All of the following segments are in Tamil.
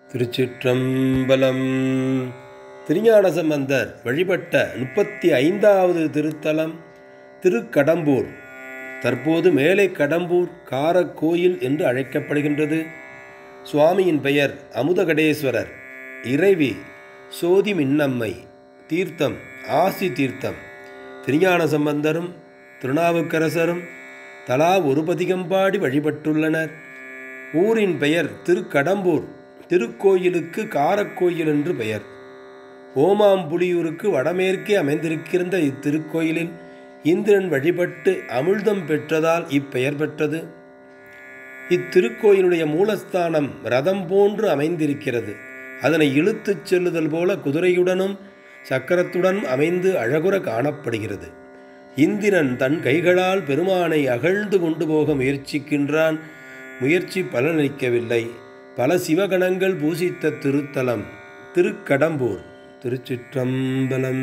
திருச்சிற்றம்பலம் திருஞான சம்பந்தர் வழிபட்ட முப்பத்தி ஐந்தாவது திருத்தலம் திருக்கடம்பூர் தற்போது மேலை கடம்பூர் காரக்கோயில் என்று அழைக்கப்படுகின்றது சுவாமியின் பெயர் அமுதகடேஸ்வரர் இறைவி சோதி மின்னம்மை தீர்த்தம் ஆசி தீர்த்தம் திருஞான சம்பந்தரும் திருநாவுக்கரசரும் தலா ஒரு பதிகம்பாடி வழிபட்டுள்ளனர் ஊரின் பெயர் திருக்கடம்பூர் திருக்கோயிலுக்கு காரக்கோயில் என்று பெயர் ஓமாம்புலியூருக்கு வடமேற்கே அமைந்திருக்கின்ற இத்திருக்கோயிலில் இந்திரன் வழிபட்டு அமிழ்தம் பெற்றதால் இப்பெயர் பெற்றது இத்திருக்கோயிலுடைய மூலஸ்தானம் ரதம் போன்று அமைந்திருக்கிறது அதனை இழுத்துச் செல்லுதல் போல குதிரையுடனும் சக்கரத்துடன் அமைந்து அழகுற காணப்படுகிறது இந்திரன் தன் கைகளால் பெருமானை அகழ்ந்து கொண்டு போக முயற்சிக்கின்றான் முயற்சி பலனளிக்கவில்லை பல சிவகணங்கள் பூசித்த திருத்தலம் திருக்கடம்பூர் திருச்சிற்றம்பலம்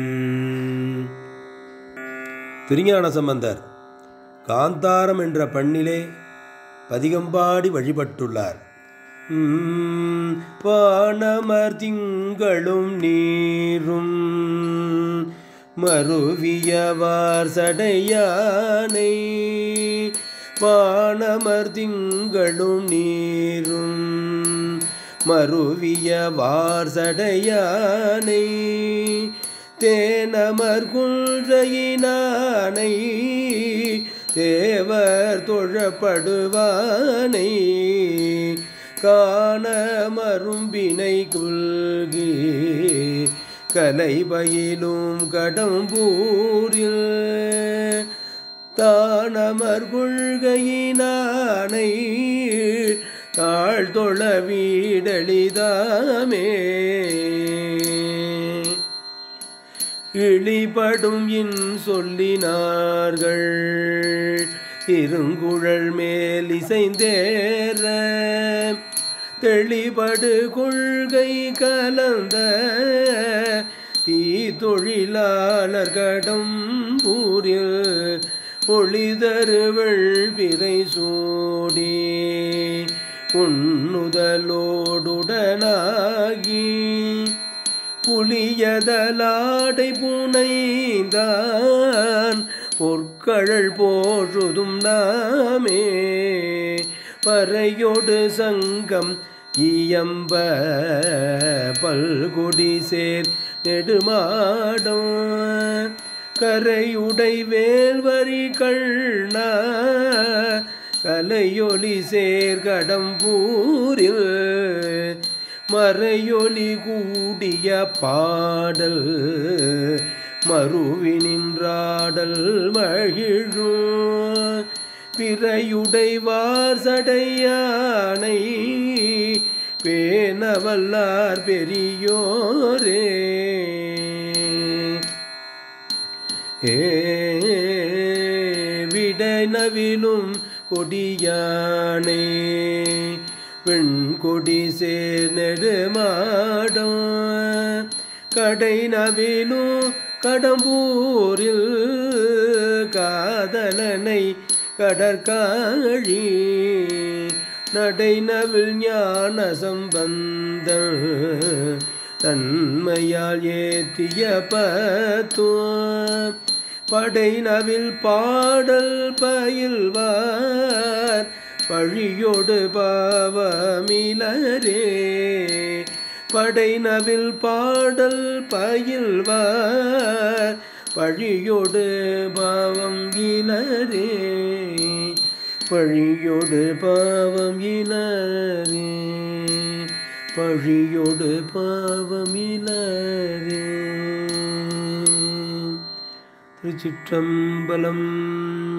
திருஞான சம்பந்தர் காந்தாரம் என்ற பண்ணிலே பதிகம்பாடி வழிபட்டுள்ளார் உம், வானமர் திங்களும் நீரும் மருவியவார் சடையானை வானமர் திங்களும் நீரும் மருவியவார் சடையானை தேனமர் குன்றையினானை தேவர் தொழப்படுவானை காண மரும்பினை குல்கி கலை பயிலும் கடம்பூரில் தானமர் கொள்கையினானை தாழ்தொழ வீடளிதாமே இழிபடும் இன் சொல்லினார்கள் இருங்குழல் மேல் இசைந்தேற தெளிபடு கொள்கை கலந்த தீ தொழிலாளர் கடம்பூரில் ஒளிதருவள் பிறை சூடி உண்ணுதலோடுடனாகி புலியதலாடை புனைந்தான் பொற்கழல் போழுதும் நாமே பறையொடு சங்கம் இயம்ப பல்குடி சேர் நெடுமாடம் கரையுடை வேல்வரி கண்ணா கலையொலி சேர் கடம்பூரில் மறையொலி கூடிய பாடல் மறுவி நின்றாடல் மகிழும் பிறையுடைவார் சடையானை பேணவல்லார் பெரியோரே ஏ விடனவிலும் கொடியானே பெண் கொடி சேர் நெடுமாடம் கடை நவிலும் கடம்பூரில் காதலனை கடற்காழி நடைநவில் ஞான சம்பந்தம் தன்மையால் ஏற்றிய பத்துவம் படைநவில் பாடல் பயில்வார் பழியோடு பாவமிலரே படைநவில் பாடல் பயில்வார் பழியோடு பாவம் இனரே பழியோடு பாவம் இனரே பழியோடு பாவம் இனரே திருச்சிற்றம்பலம்